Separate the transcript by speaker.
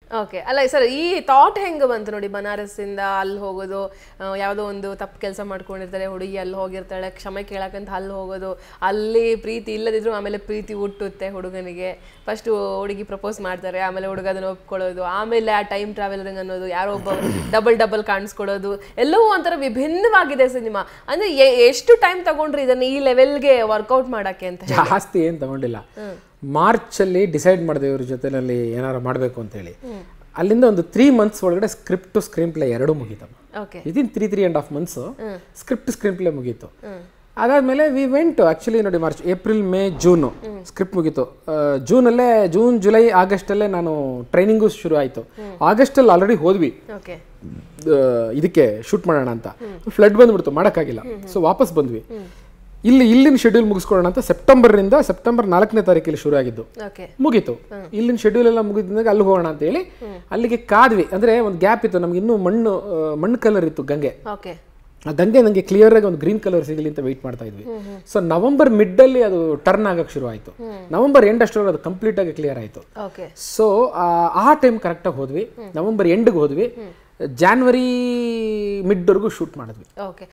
Speaker 1: Okay ಅಲ್ಲ sir ಈ thought ಹೆಂಗೆ ಬಂತು ನೋಡಿ ಬನಾರಸ್ಸಿಂದ ಅಲ್ಲಿ ಹೋಗೋದು ಆ, ಯಾವುದೋ ಒಂದು ತಪ್ಪು ಕೆಲಸ ಮಾಡ್ಕೊಂಡಿರ್ತಾರೆ ಹುಡುಗಿ ಅಲ್ಲಿ ಹೋಗಿರ್ತಾಳೆ ಕ್ಷಮೆ ಕೇಳಕ್ಕಂತ ಅಲ್ಲಿ ಹೋಗೋದು ಅಲ್ಲಿ ಪ್ರೀತಿ ಇಲ್ಲದಿದ್ರು ಆಮೇಲೆ ಪ್ರೀತಿ ಹುಟ್ಟುತ್ತೆ ಹುಡುಗನಿಗೆ ಫಸ್ಟ್ ಹುಡುಗಿ ಪ್ರಪೋಸ್ ಮಾಡ್ತಾರೆ ಆಮೇಲೆ ಹುಡುಗ ಅದನ್ನ ಒಪ್ಕೊಳ್ಳೋದು ಆಮೇಲೆ ಆ ಟೈಮ್ ಟ್ರಾವೆಲರಿಂಗ್ ಅನ್ನೋದು ಯಾರೋ ಒಬ್ಬ ಡಬಲ್ ಡಬಲ್ ಕಾಣಿಸ್ಕೊಡೋದು ಎಲ್ಲವೂ ಒಂಥರ ವಿಭಿನ್ನವಾಗಿದೆ ಸಿನಿಮಾ ಅಂದ್ರೆ ಎ- ಎಷ್ಟು ಟೈಮ್ ತಗೊಂಡ್ರಿ ಇದನ್ನ ಈ ಲೆವೆಲ್ಗೆ ವರ್ಕೌಟ್ ಮಾಡಕ್ಕೆ ಅಂತ ಹೇಳಿ?
Speaker 2: ಜಾಸ್ತಿ ಏನು ತಗೊಂಡಿಲ್ಲ ಮಾರ್ಚಲ್ಲಿ ಡಿಸೈಡ್ ಮಾಡಿದೆ ಇವ್ರ ಜೊತೆನಲ್ಲಿ ಏನಾರು ಮಾಡಬೇಕು ಅಂತೇಳಿ ಅಲ್ಲಿಂದ ಒಂದು ತ್ರೀ ಮಂತ್ಸ್ ಒಳಗಡೆ ಸ್ಕ್ರಿಪ್ಟ್ ಟು ಸ್ಕ್ರೀನ್ ಪ್ಲೇ ಎರಡೂ ಮುಗೀತಮ್ಮ
Speaker 1: okay
Speaker 2: within three three and half months script screenplay ಮುಗೀತು ಅದಾದಮೇಲೆ ವಿ ವೆಂಟ್ ಆ್ಯಕ್ಚುಲಿ ನೋಡಿ March April May June script ಮುಗೀತು ಆ, ಜೂನಲ್ಲೇ ಜೂನ್ ಜುಲೈ ಆಗಸ್ಟಲ್ಲೇ ನಾನು ಟ್ರೈನಿಂಗು ಶುರು ಆಯಿತು ಆಗಸ್ಟಲ್ಲಿ ಆಲ್ರೆಡಿ ಹೋದ್ವಿ
Speaker 1: ಓಕೆ
Speaker 2: ಆ, ಇದಕ್ಕೆ ಶೂಟ್ ಮಾಡೋಣ ಅಂತ ಫ್ಲಡ್ ಬಂದ್ಬಿಡ್ತು ಮಾಡೋಕ್ಕಾಗಿಲ್ಲ ಸೊ ವಾಪಸ್ ಬಂದ್ವಿ ಇಲ್ಲಿ ಇಲ್ಲಿನ ಶೆಡ್ಯೂಲ್ ಮುಗಿಸ್ಕೊಳ್ಳೋಣ ಅಂತ ಸೆಪ್ಟೆಂಬರ್ನಿಂದ ಸೆಪ್ಟೆಂಬರ್ ನಾಲ್ಕನೇ ತಾರೀಕಲ್ಲಿ ಶುರು ಆಗಿದ್ದು
Speaker 1: ಓಕೆ
Speaker 2: ಮುಗೀತು ಇಲ್ಲಿನ ಶೆಡ್ಯೂಲ್ ಎಲ್ಲ ಮುಗಿದಾಗ ಅಲ್ಲಿ ಹೋಗೋಣ ಅಂತ ಹೇಳಿ ಅಲ್ಲಿಗೆ ಕಾದ್ವಿ ಅಂದ್ರೆ ಒಂದು ಗ್ಯಾಪ್ ಇತ್ತು ನಮ್ಗೆ ಇನ್ನೂ ಮಣ್ಣು ಆ, ಮಣ್ಣು ಕಲರ್ ಇತ್ತು ಗಂಗೆ
Speaker 1: ಓಕೆ
Speaker 2: ಆ ಗಂಗೆ ನನಗೆ ಕ್ಲಿಯರ್ ಆಗಿ ಒಂದು ಗ್ರೀನ್ ಕಲರ್ ಸಿಗಲಿ ಅಂತ ವೆಯ್ಟ್ ಮಾಡ್ತಾ ಇದ್ವಿ ಸೊ ನವೆಂಬರ್ ಮಿಡ್ಡಲ್ಲಿ ಅದು ಟರ್ನ್ ಆಗಕ್ಕೆ ಶುರು ಆಯಿತು ನವೆಂಬರ್ ಎಂಡ್ ಅಷ್ಟರೊಳಗೆ ಅದು ಕಂಪ್ಲೀಟ್ ಆಗಿ ಕ್ಲಿಯರ್ ಆಯಿತು
Speaker 1: ಓಕೆ
Speaker 2: ಸೊ ಆ ಟೈಮ್ ಕರೆಕ್ಟಾಗಿ ಹೋದ್ವಿ ನವೆಂಬರ್ ಎಂಡ್ಗೆ ಹೋದ್ವಿ ಜಾನ್ವರಿ ಮಿಡ್ವರೆಗೂ ಶೂಟ್ ಮಾಡಿದ್ವಿ
Speaker 1: ಓಕೆ